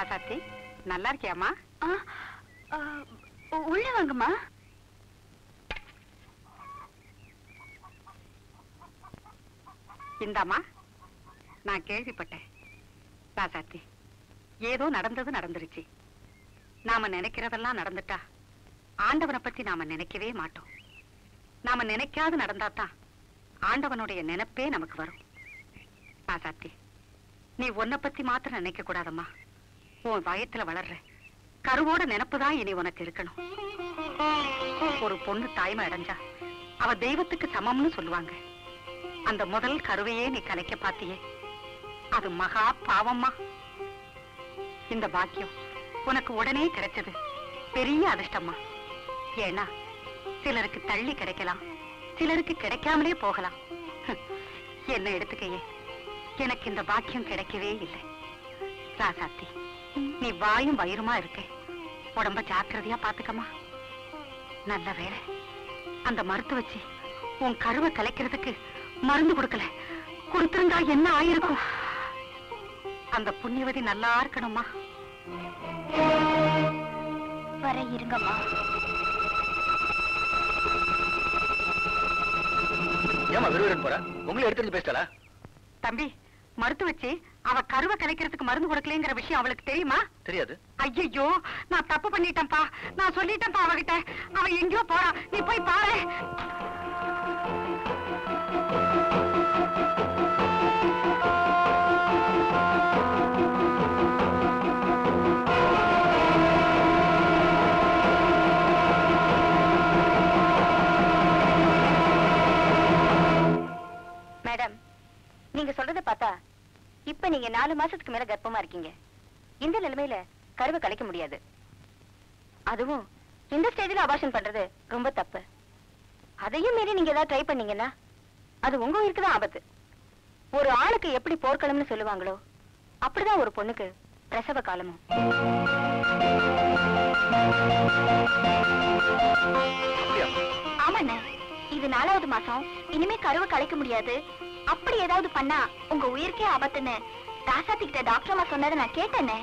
ராசாத்தி நல்லா இருக்கியாம்மா ஆ, ஆ, உள்ள வாங்கம்மா இந்தாம்மா நான் கேள்விப்பட்டேன் ராசாத்தி ஏதோ நடந்தது நடந்துருச்சு நாம நினைக்கிறதெல்லாம் நடந்துட்டா ஆண்டவனை பத்தி நாம நினைக்கவே மாட்டோம் நாம நினைக்காது நடந்தாதான் ஆண்டவனுடைய நினைப்பே நமக்கு வரும் ராசாத்தி நீ உன்னை பத்தி மாத்திரம் நினைக்க கூடாதம்மா உன் வயத்துல வளர்ற கருவோட நினைப்புதான் இனி உனக்கு இருக்கணும் ஒரு பொண்ணு தாய்மை அடைஞ்சா அவ தெய்வத்துக்கு சமம்னு சொல்லுவாங்க அந்த முதல் கருவையே நீ கலைக்க பாத்தியே அது மகா பாவம்மா இந்த பாக்கியம் உனக்கு உடனே கிடைச்சது பெரிய அதிர்ஷ்டம்மா ஏன்னா சிலருக்கு தள்ளி கிடைக்கலாம் சிலருக்கு கிடைக்காமலே போகலாம் ஹம், என்ன எடுத்துக்கையே எனக்கு இந்த பாக்கியம் கிடைக்கவே இல்லை ராசாத்தி நீ வாயும் வயிறுமா இருக்க உடம்ப ஜாக்கிரதையா பாத்துக்கமா நல்ல வேலை அந்த மருத்து வச்சு உன் கருவை கலைக்கிறதுக்கு மருந்து கொடுக்கல கொடுத்திருந்தா என்ன ஆயிருக்கும் அந்த புண்ணியவதி நல்லா இருக்கணுமா வர இருங்கம்மா ஏமா விருவிடன் போற உங்களை எடுத்துட்டு பேசிட்டாளா தம்பி மருத்து வச்சு அவ கருவை கலைக்கிறதுக்கு மருந்து கொடுக்கலங்கிற விஷயம் அவளுக்கு தெரியுமா தெரியாது ஐயோ நான் தப்பு பண்ணிட்டேன்ப்பா நான் சொல்லிட்டேன்ப்பா அவகிட்ட அவ எங்கேயோ போறா நீ போய் பாரு மேடம் நீங்க சொல்றத பார்த்தா இப்ப நீங்க நாலு மாசத்துக்கு மேல கர்ப்பமா இருக்கீங்க இந்த நிலைமையில கருவை கலைக்க முடியாது அதுவும் இந்த ஸ்டேஜ்ல அபாஷன் பண்றது ரொம்ப தப்பு அதையும் மீறி நீங்க ஏதாவது ட்ரை பண்ணீங்கன்னா அது உங்க உயிருக்கு தான் ஆபத்து ஒரு ஆளுக்கு எப்படி போர்க்களம்னு சொல்லுவாங்களோ அப்படிதான் ஒரு பொண்ணுக்கு பிரசவ காலமும் அப்படியா ஆமாண்ணே இது நாலாவது மாசம் இனிமே கருவை கலைக்க முடியாது அப்படி ஏதாவது பண்ணா உங்க உயிருக்கே ஆபத்துன்னு ராசாத்தி கிட்ட டாக்டர் அம்மா சொன்னதை நான் கேட்டேனே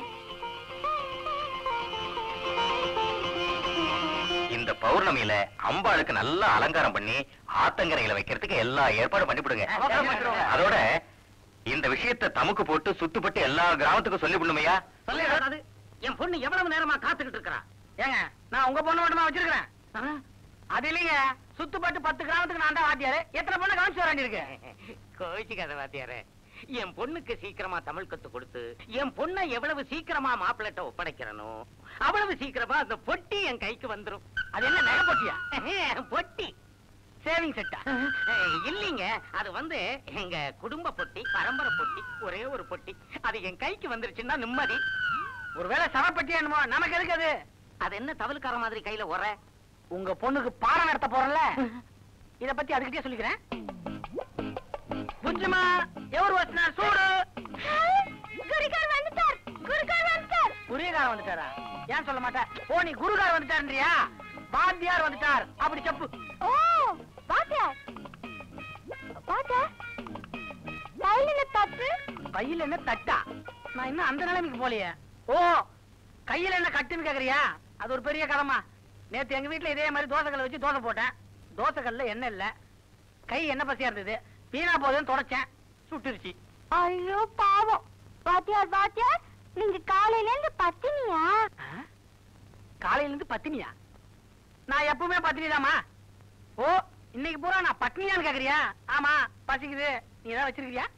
இந்த பௌர்ணமியில அம்பாளுக்கு நல்லா அலங்காரம் பண்ணி ஆத்தங்கரையில வைக்கிறதுக்கு எல்லா ஏற்பாடும் பண்ணிவிடுங்க அதோட இந்த விஷயத்தை தமுக்கு போட்டு சுத்துப்பட்டு எல்லா கிராமத்துக்கும் சொல்லி விடணுமையா சொல்லிடாது என் பொண்ணு எவ்வளவு நேரமா காத்துக்கிட்டு இருக்கா ஏங்க நான் உங்க பொண்ணு மட்டுமா வச்சிருக்கிறேன் அது இல்லைங்க சுத்துப்பட்டு பத்து கிராமத்துக்கு நான் தான் வாத்தியாரு எத்தனை பொண்ணு கவனிச்சு வர வேண்டியிருக்கு கோவிச்சுக்காத வாத்தியாரே என் பொண்ணுக்கு சீக்கிரமா தமிழ் கத்து கொடுத்து என் பொண்ணை எவ்வளவு சீக்கிரமா மாப்பிள்ளட்ட ஒப்படைக்கிறனோ அவ்வளவு சீக்கிரமா அந்த பொட்டி என் கைக்கு வந்துரும் அது என்ன நகை பொட்டியா பொட்டி சேவிங் செட்டா இல்லீங்க அது வந்து எங்க குடும்ப பொட்டி பரம்பரை பொட்டி ஒரே ஒரு பொட்டி அது என் கைக்கு வந்துருச்சுன்னா நிம்மதி ஒருவேளை சவப்பட்டி என்னமோ நமக்கு எதுக்கு அது அது என்ன தவளுக்கார மாதிரி கையில உர உங்க பொண்ணுக்கு பாடம் நடத்த போறல இத பத்தி அதுகிட்டே சொல்லிக்கிறேன் புஞ்சுமா எவரு வச்சினா சூடு குருகார் வந்துட்டார் குருகார் வந்துட்டார் குருகார் வந்துட்டாரா ஏன் சொல்ல மாட்டேன் ஓ நீ குருகார் வந்துட்டாருன்றியா வாத்தியார் வந்துட்டார் அப்படி செப்பு ஓ வாத்தியார் வாத்தியார் கையில தப்பு கையில என்ன தட்டா நான் இன்னும் அந்த நிலைமைக்கு போலையே ஓ கையில என்ன கட்டுன்னு கேக்குறியா அது ஒரு பெரிய கதமா நேத்து எங்க வீட்டுல இதே மாதிரி தோசைக்கல்ல வச்சு தோசை போட்டேன் தோசைக்கல்ல எண்ணெய் இல்ல கை எண்ணெய் பசியா இருந்தது வீணா போகுதுன்னு தொடச்சேன் சுட்டுருச்சு ஐயோ பாவம் வாத்தியார் வாத்தியார் நீங்க காலையில இருந்து பத்தினியா ஆ? காலையில இருந்து பத்தினியா நான் எப்பவுமே பத்தினிதாம்மா ஓ இன்னைக்கு பூரா நான் பட்னியான்னு கேக்குறியா ஆமா பசிக்குது நீ ஏதாவது வச்சிருக்கியா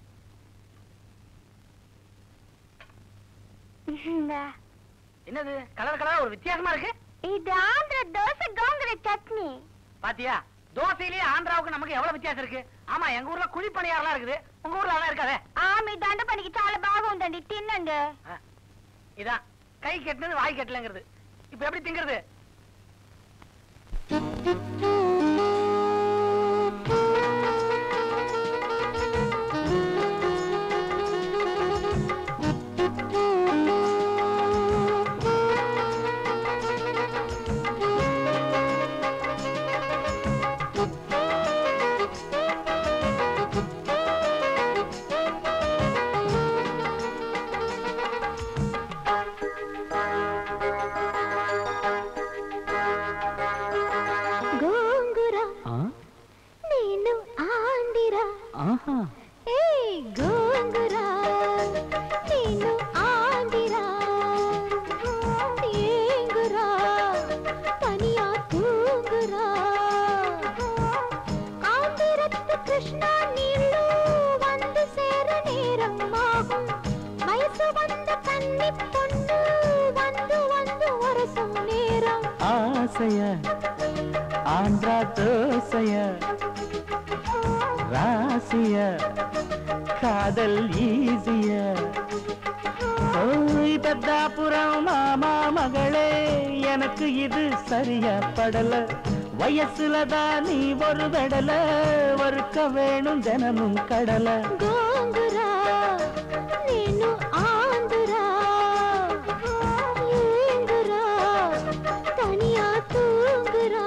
என்னது கலர் கலரா ஒரு வித்தியாசமா இருக்கு இது ஆந்திர தோசை கோங்குற சட்னி பாத்தியா தோசையிலேயே ஆந்திராவுக்கு நமக்கு எவ்வளவு வித்தியாசம் இருக்கு ஆமா எங்க ஊர்ல குழிப்பணியாரெல்லாம் இருக்குது உங்க ஊர்ல அதெல்லாம் இருக்காதே ஆமி தண்ட பண்ணிக்கு చాలా బాగుందండి తినండి ஆ, இதான் கை கெட்டினது வாய் கெட்டலங்கிறது இப்ப எப்படி திங்கிறது ஆசைய ஆந்திரா தோசைய ராசிய காதல் ஈசிய ஓய் பெத்தாபுரம் மாமா மகளே எனக்கு இது சரியா படல வயசுல தான் நீ ஒரு வெடல வறுக்க வேணும் தினமும் கடலை గోంగురా నేను ఆందురా ఏంగురా తనియా తూంగురా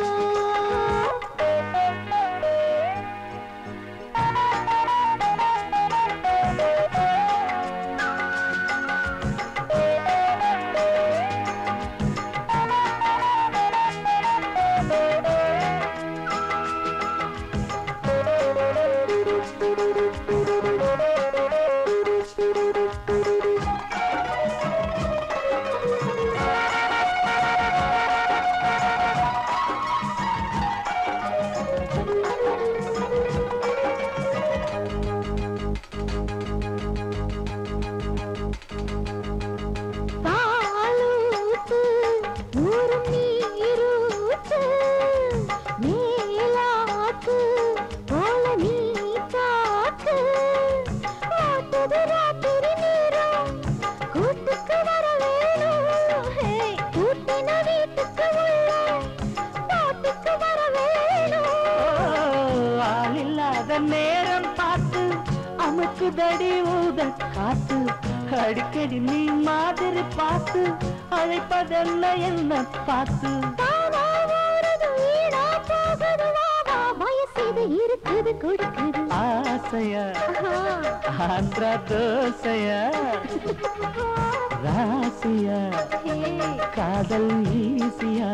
பாலூத்து ஊரும் நீரூத்து மேலாத்து போல நீ காத்து ஆட்டுது ராத்திரி நேரம் கூட்டுக்கு வர வேணும் ஹே, கூட்டின வீட்டுக்கு உள்ள பாட்டுக்கு வர வேணும் ஆளில்லாத நேரம் பார்த்து அமுக்குதடி ஊத காத்து அடிக்கடி நீ மாதிரி பார்த்து அழைப்பதென்ன என்ன பார்த்து தானா ஓடுது வீணா போகுது வா வா வயசு இது இருக்குது கொடுக்குது ஆசையா ஆந்திரா தோசையா ராசியா காதல் ஈசியா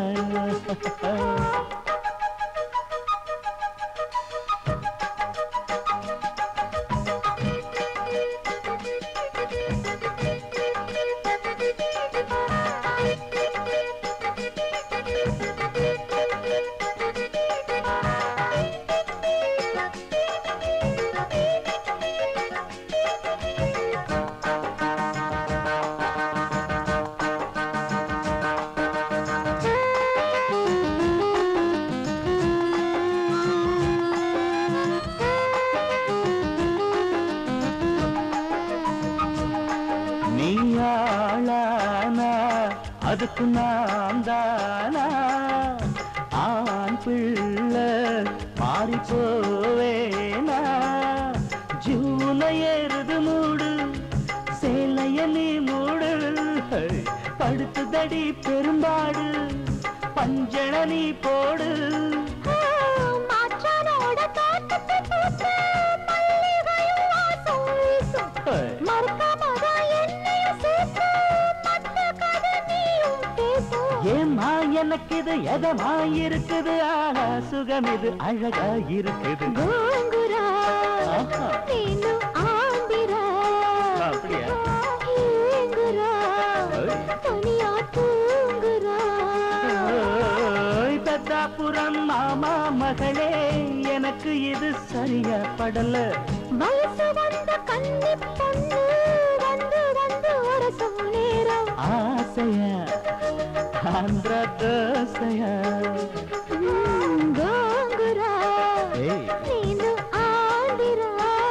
நீ ஆளானா அதுக்கு நான் தானா ஆண் பிள்ளை மாறி போவேனா ஜூன ஏறுது மூடு சேலைய நீ மூடு படுத்துதடி பெரும்பாடு பஞ்சண நீ போடு மாற்றானோட காட்டுக்கு பூத்து மல்லிகையும் வாசம் வீசும் மறக்காமதான் என்னையும் சேர்த்து மற்ற கதை நீயும் பேசும் ஏம்மா எனக்கு இது எதமா இருக்குது ஆனா சுகம் இது அழகா இருக்குது கோங்குரா ஆஹா. ನೀನು ಆಂದಿರಾ அப்படியா? ஏங்குரா ஓய். தனியா தூங்குரா ஓய், பெத்தாபுரம் மாமா மகளே எனக்கு இது சரியா படல வயசு வந்த கன்னி பொண்ணு வந்து வந்து அரசும் நேரம் ஆசையா ஆந்திர தோசையா ம், கோங்குரா ஏய். ನೀನು ಆಂದಿರಾ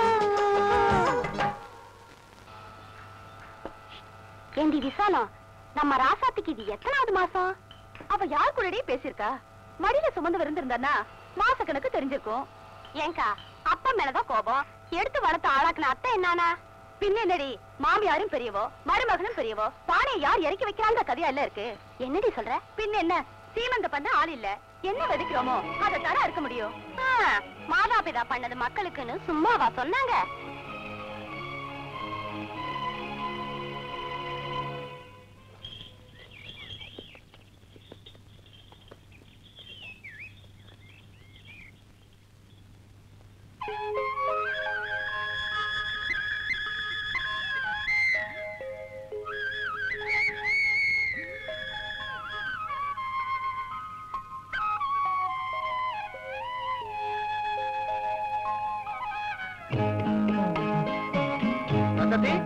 ஏண்டி விசாலம் நம்ம ராசாத்திக்கு இது எத்தனாவது மாசம் அவ யார் கூடயே பேசியிருக்கா மடியில சுமந்து விருந்திருந்தானா மாச கணக்கு தெரிஞ்சிருக்கும் ஏங்கா அப்பா மேலதான் கோபம் எடுத்து வளர்த்த ஆளாக்குன அத்தை என்னானா பின்ன என்னடி மாமியாரும் பெரியவோ மருமகனும் பெரியவோ பானையை யார் இறக்கி வைக்கிறாங்க கதையா இல்ல இருக்கு என்னடி சொல்ற பின்ன என்ன சீமந்த பண்ண ஆள் இல்ல என்ன விதைக்கிறோமோ அதை தர இருக்க முடியும் மாதாபிதா பண்ணது மக்களுக்குன்னு சும்மாவா சொன்னாங்க ரசத்தி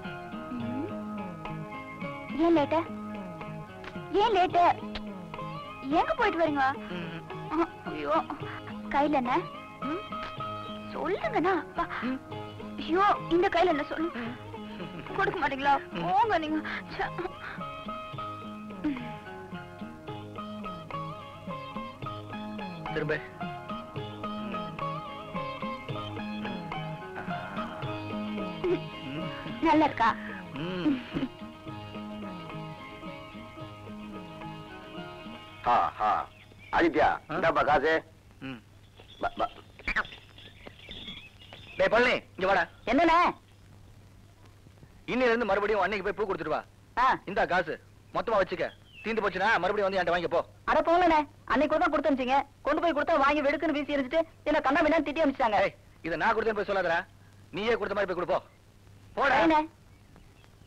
ஏன் லேட்டு ஏன் லேட்டு எங்க போயிட்டு வரீங்க ம். ஐயோ கையில என்ன ம்? சொல்லுங்கண்ணா அப்பா. ஐயோ இந்த கையில என்ன சொல்லு கொடுக்க மாட்டீங்களா போங்க நீங்க ச்சே. திரும்ப நல்லா இருக்கா ம். ஹா ஹா ஆதித்யா ஆ? இந்தாப்பா காசு ம். ப- ப- டேய் பழனி இங்க வாடா என்னண்ணே இன்னில இருந்து மறுபடியும் அன்னைக்கு போய் பூ கொடுத்துட்டு வா ஆ இந்தா காசு மொத்தமா வச்சுக்க தீந்து போச்சுன்னா மறுபடியும் வந்து என்கிட்ட வாங்கிக்க போ அட போங்கண்ணே அன்னைக்கு கூட தான் கொடுத்து அனுப்பிச்சீங்க கொண்டு போய் கொடுத்தா வாங்கி வெடுக்குன்னு வீசி எரிஞ்சிட்டு என்ன கண்ணா வேணா திட்டி அனுப்பிச்சாங்க ஏய் இத நான் கொடுத்தேன்னு போய் சொல்லாதடா நீயே கொடுத்த மாதிரி போய் கொடுப்போம் போடா சரிண்ணே